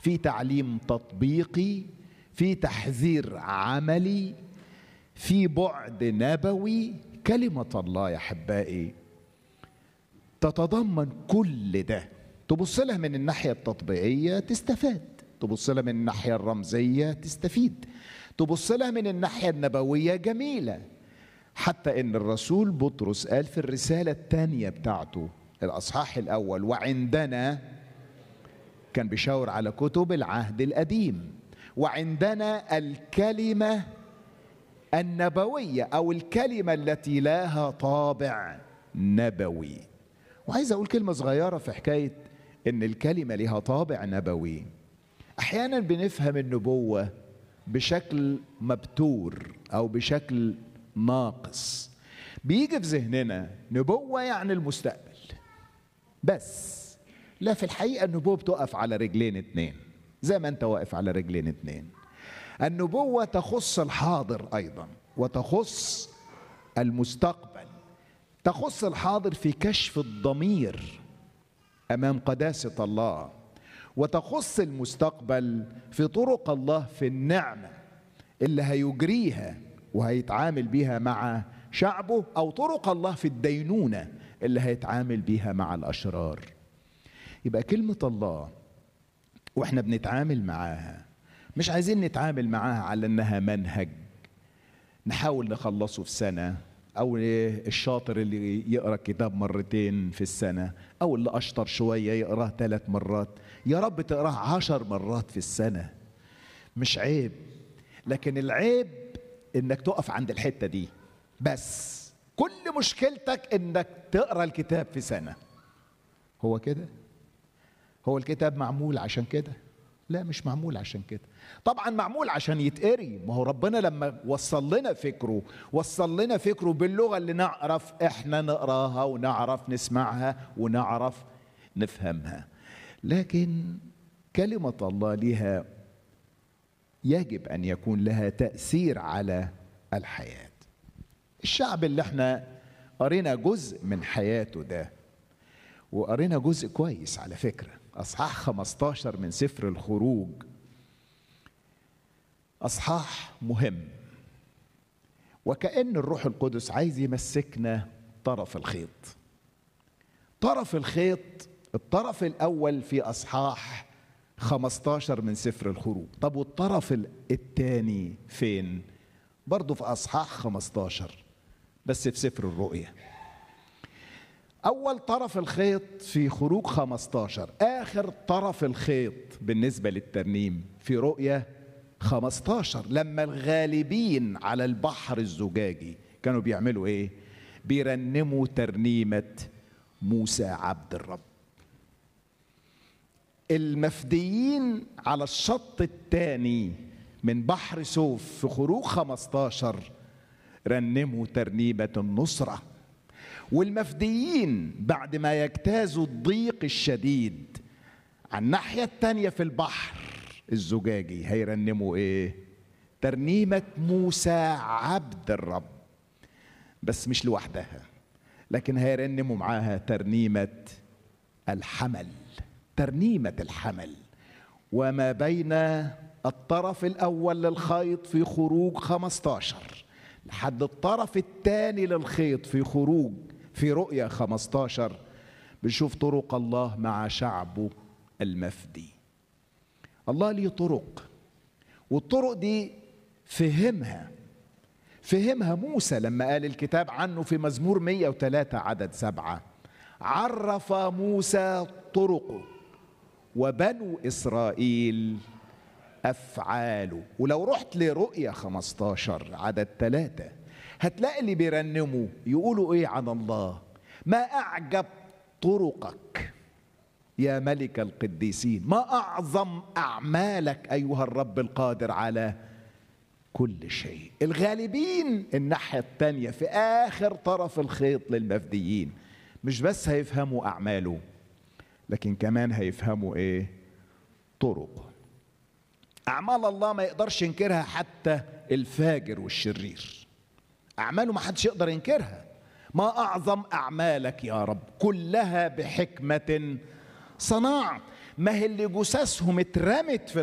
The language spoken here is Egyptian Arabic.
في تعليم تطبيقي في تحذير عملي في بعد نبوي كلمة الله يا أحبائي تتضمن كل ده تبص لها من الناحية التطبيقية تستفاد تبص لها من الناحية الرمزية تستفيد تبص لها من الناحية النبوية جميلة حتى ان الرسول بطرس قال في الرسالة الثانية بتاعته الأصحاح الأول وعندنا كان بيشاور على كتب العهد القديم وعندنا الكلمة النبوية أو الكلمة التي لها طابع نبوي وعايز أقول كلمة صغيرة في حكاية إن الكلمة لها طابع نبوي أحيانا بنفهم النبوة بشكل مبتور أو بشكل ناقص بيجي في ذهننا نبوة يعني المستقبل بس لا في الحقيقة النبوة بتقف على رجلين اتنين زي ما انت واقف على رجلين اتنين النبوة تخص الحاضر أيضا وتخص المستقبل تخص الحاضر في كشف الضمير أمام قداسة الله وتخص المستقبل في طرق الله في النعمة اللي هيجريها وهيتعامل بيها مع شعبه أو طرق الله في الدينونة اللي هيتعامل بيها مع الأشرار يبقى كلمة الله واحنا بنتعامل معاها مش عايزين نتعامل معاها على انها منهج نحاول نخلصه في سنة او الشاطر اللي يقرا كتاب مرتين في السنة او اللي اشطر شوية يقراه ثلاث مرات يا رب تقراه عشر مرات في السنة مش عيب لكن العيب انك تقف عند الحتة دي بس كل مشكلتك انك تقرا الكتاب في سنة هو كده هو الكتاب معمول عشان كده لا مش معمول عشان كده طبعا معمول عشان يتقري ما هو ربنا لما وصل لنا فكره وصل لنا فكره باللغه اللي نعرف احنا نقراها ونعرف نسمعها ونعرف نفهمها لكن كلمه الله لها يجب ان يكون لها تاثير على الحياه الشعب اللي احنا قرينا جزء من حياته ده وقرينا جزء كويس على فكره اصحاح 15 من سفر الخروج اصحاح مهم وكأن الروح القدس عايز يمسكنا طرف الخيط طرف الخيط الطرف الاول في اصحاح 15 من سفر الخروج طب والطرف الثاني فين برضه في اصحاح 15 بس في سفر الرؤيا أول طرف الخيط في خروج 15 آخر طرف الخيط بالنسبة للترنيم في رؤية 15 لما الغالبين على البحر الزجاجي كانوا بيعملوا إيه؟ بيرنموا ترنيمة موسى عبد الرب المفديين على الشط الثاني من بحر سوف في خروج 15 رنموا ترنيمة النصره والمفديين بعد ما يجتازوا الضيق الشديد على الناحية التانية في البحر الزجاجي هيرنموا ايه ترنيمة موسى عبد الرب بس مش لوحدها لكن هيرنموا معاها ترنيمة الحمل ترنيمة الحمل وما بين الطرف الأول للخيط في خروج 15 لحد الطرف الثاني للخيط في خروج في رؤيا 15 بنشوف طرق الله مع شعبه المفدي الله ليه طرق والطرق دي فهمها فهمها موسى لما قال الكتاب عنه في مزمور 103 عدد سبعة عرف موسى طرقه وبنو إسرائيل أفعاله ولو رحت لرؤيا 15 عدد ثلاثة هتلاقي اللي بيرنموا يقولوا ايه عن الله ما اعجب طرقك يا ملك القديسين ما اعظم اعمالك ايها الرب القادر على كل شيء الغالبين الناحيه الثانيه في اخر طرف الخيط للمفديين مش بس هيفهموا اعماله لكن كمان هيفهموا ايه طرقه اعمال الله ما يقدرش ينكرها حتى الفاجر والشرير أعماله ما حدش يقدر ينكرها ما أعظم أعمالك يا رب كلها بحكمة صنعت ما هي اللي جثثهم اترمت في